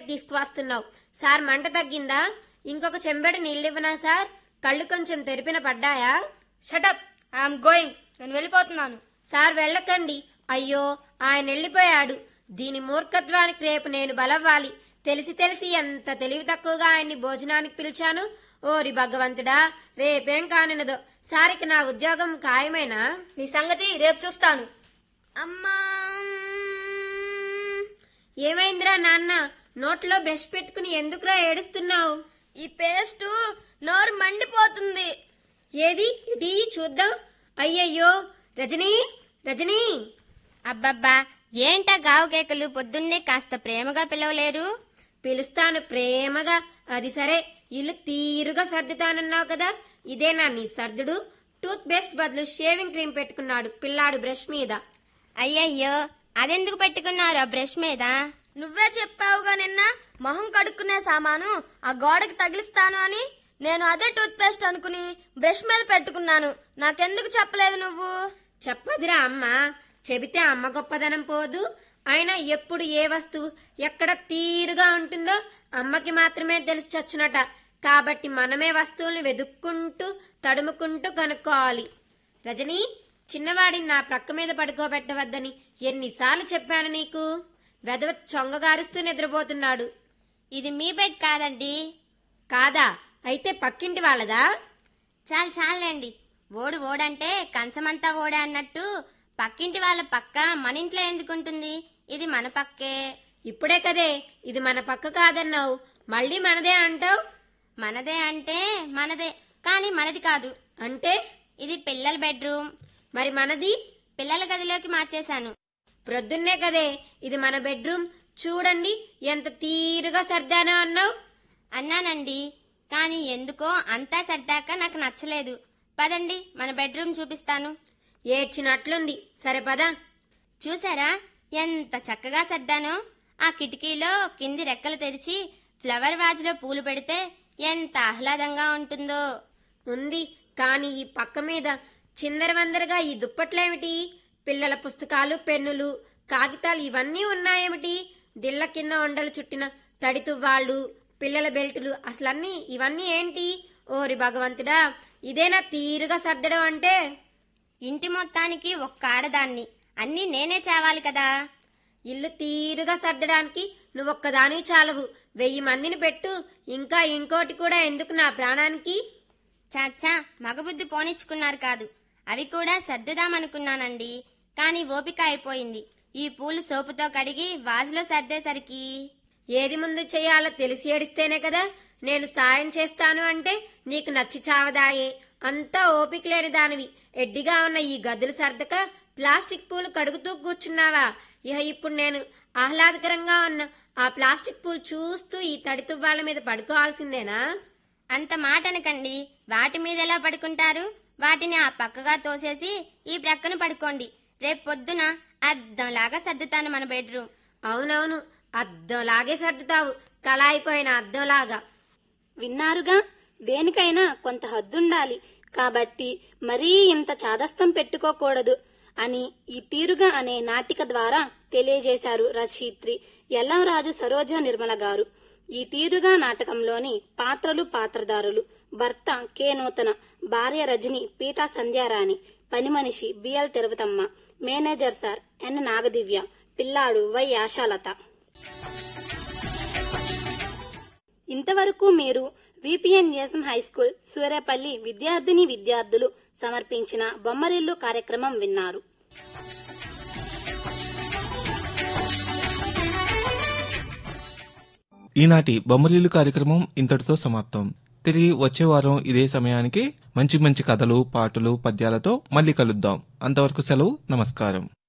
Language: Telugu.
తీసుకువస్తున్నావు సార్ మంట తగ్గిందా ఇంకొక చెంబెడు నీళ్ళివ్వనా సార్ కళ్ళు కొంచెం తెరిపిన పడ్డాయా షటప్ ఐఎమ్ గోయింగ్ నేను వెళ్ళిపోతున్నాను సార్ వెళ్ళకండి అయ్యో ఆయన వెళ్ళిపోయాడు దీని మూర్ఖత్వానికి రేపు నేను బలవ్వాలి తెలిసి తెలిసి ఎంత తెలివి తక్కువగా ఆయన్ని భోజనానికి పిలిచాను ఓరి భగవంతుడా రేపేం కానినదో సారికి నా ఉద్యోగం ఖాయమేనా నీ సంగతి రేపు చూస్తాను అమ్మా ఏమైందిరా నాన్న నోట్లో బ్రష్ పెట్టుకుని ఎందుకురా ఏడుస్తున్నావు ఈ పేస్ట్ నోరు మండిపోతుంది ఏది ఇటీ చూద్దాం అయ్యయ్యో రజనీ రజనీ అబ్బబ్బా ఏంటా గావు కేకలు పొద్దున్నే కాస్త ప్రేమగా పిలవలేరు పిలుస్తాను ప్రేమగా అది సరే ఇల్లు తీరుగా సర్దుతానన్నావు కదా ఇదేనా నీ సర్దుడు టూత్ పేస్ట్ బదులు షేవింగ్ క్రీమ్ పెట్టుకున్నాడు పిల్లాడు బ్రష్ మీద అయ్యయ్యో అదెందుకు పెట్టుకున్నారు ఆ బ్రష్ మీద నువ్వే చెప్పావుగా నిన్న మొహం కడుక్కునే సామాను ఆ గోడకి తగిలిస్తాను అని నేను అదే టూత్ పేస్ట్ అనుకుని బ్రష్ మీద పెట్టుకున్నాను నాకెందుకు చెప్పలేదు నువ్వు చెప్పదురా అమ్మ చెబితే అమ్మ గొప్పదనం పోదు అయినా ఎప్పుడు ఏ వస్తువు ఎక్కడ తీరుగా ఉంటుందో అమ్మకి మాత్రమే తెలిసి చచ్చునట కాబట్టి మనమే వస్తువుల్ని వెతుక్కుంటూ తడుముకుంటూ కనుక్కోవాలి రజనీ చిన్నవాడిని నా ప్రక్క మీద పడుకోబెట్టవద్దని ఎన్నిసార్లు చెప్పాను నీకు వెదవ చొంగగారుస్తూ నిద్రపోతున్నాడు ఇది మీ బెడ్ కాదండి కాదా అయితే పక్కింటి వాళ్ళదా చాలు చాలండి ఓడు ఓడంటే కంచమంతా ఓడే అన్నట్టు పక్కింటి వాళ్ళ పక్క మన ఇంట్లో ఎందుకుంటుంది ఇది మన పక్కే ఇప్పుడే కదే ఇది మన పక్క కాదన్నావు మళ్ళీ మనదే అంటావు మనదే అంటే మనదే కానీ మనది కాదు అంటే ఇది పిల్లల బెడ్రూమ్ మరి మనది పిల్లల గదిలోకి మార్చేశాను ప్రొద్దున్నే కదే ఇది మన బెడ్రూమ్ చూడండి ఎంత తీరుగా సర్దానో అన్నావు అన్నానండి కానీ ఎందుకో అంతా సర్దాక నాకు నచ్చలేదు పదండి మన బెడ్రూమ్ చూపిస్తాను ఏడ్చినట్లుంది సరే పదా చూసారా ఎంత చక్కగా సర్దానో ఆ కిటికీలో కింది రెక్కలు తెరిచి ఫ్లవర్ వాజ్లో పూలు పెడితే ఎంత ఆహ్లాదంగా ఉంటుందో ఉంది కానీ ఈ పక్క మీద చిందరవందరగా ఈ దుప్పట్లేమిటి పిల్లల పుస్తకాలు పెన్నులు కాగితాలు ఇవన్నీ ఉన్నాయేమిటి దిళ్ళ కింద వండలు చుట్టిన తడి తువ్వాళ్ళు పిల్లల బెల్టులు అసలన్నీ ఇవన్నీ ఏంటి ఓరి భగవంతుడా ఇదేనా తీరుగా సర్దడం అంటే ఇంటి మొత్తానికి ఒక్క ఆడదాన్ని అన్నీ నేనే చావాలి కదా ఇల్లు తీరుగా సర్దడానికి నువ్వొక్కదాని చాలవు వెయ్యి మందిని పెట్టు ఇంకా ఇంకోటి కూడా ఎందుకు నా ప్రాణానికి చాచా మగబుద్ధి పోనిచ్చుకున్నారు కాదు అవి కూడా సర్దుదామనుకున్నానండి కానీ ఓపిక అయిపోయింది ఈ పూలు సోపుతో కడిగి వాజులో సర్దేసరికి ఏది ముందు చేయాలో తెలిసి ఏడిస్తేనే కదా నేను సాయం చేస్తాను అంటే నీకు నచ్చి చావదాయే అంతా ఓపిక లేని దానివి ఎడ్డిగా ఉన్న ఈ గదులు సర్దక ప్లాస్టిక్ పూలు కడుగుతూ కూర్చున్నావా ఇహ ఇప్పుడు నేను ఆహ్లాదకరంగా ఉన్న ఆ ప్లాస్టిక్ పూలు చూస్తూ ఈ తడి తువ్వాళ్ళ మీద పడుకోవాల్సిందేనా అంత మాట అనకండి వాటి మీద ఎలా పడుకుంటారు వాటిని ఆ పక్కగా తోసేసి ఈ ప్రక్కన పడుకోండి రేపు పొద్దున అద్దంలాగా సర్దుతాను మన బెడ్రూమ్ అవునవును అద్దంలాగే సర్దుతావు కళాయిపోయిన అద్దంలాగా విన్నారుగా దేనికైనా కొంత హద్దుండాలి కాబట్టి మరీ ఇంత చాదస్తం పెట్టుకోకూడదు అని ఈ తీరుగా అనే నాటిక ద్వారా తెలియజేశారు రచయిత్రి ఎల్లంరాజు సరోజ నిర్మల గారు ఈ తీరుగా నాటకంలోని పాత్రలు పాత్రధారులు భర్త కె నూతన భార్య రజని పీటా సంధ్యారాణి పని మనిషి బిఎల్ తిరుపతమ్మ మేనేజర్ సార్ ఎన్ నాగదివ్య పిల్లాడు వై ఆశాలత ఇంతవరకు మీరు VPN S M high school Suryapalli విద్యార్థిని విద్యార్థులు సమర్పించిన బొమ్మరిల్లు కార్యక్రమం విన్నారు ఈనాటి బొమ్మరిల్లు కార్యక్రమం ఇంతటితో సమాప్తం తిరిగి వచ్చే వారం ఇదే సమయానికి మంచి మంచి కథలు పాటలు పద్యాలతో మళ్ళీ కలుద్దాం అంతవరకు సెలవు నమస్కారం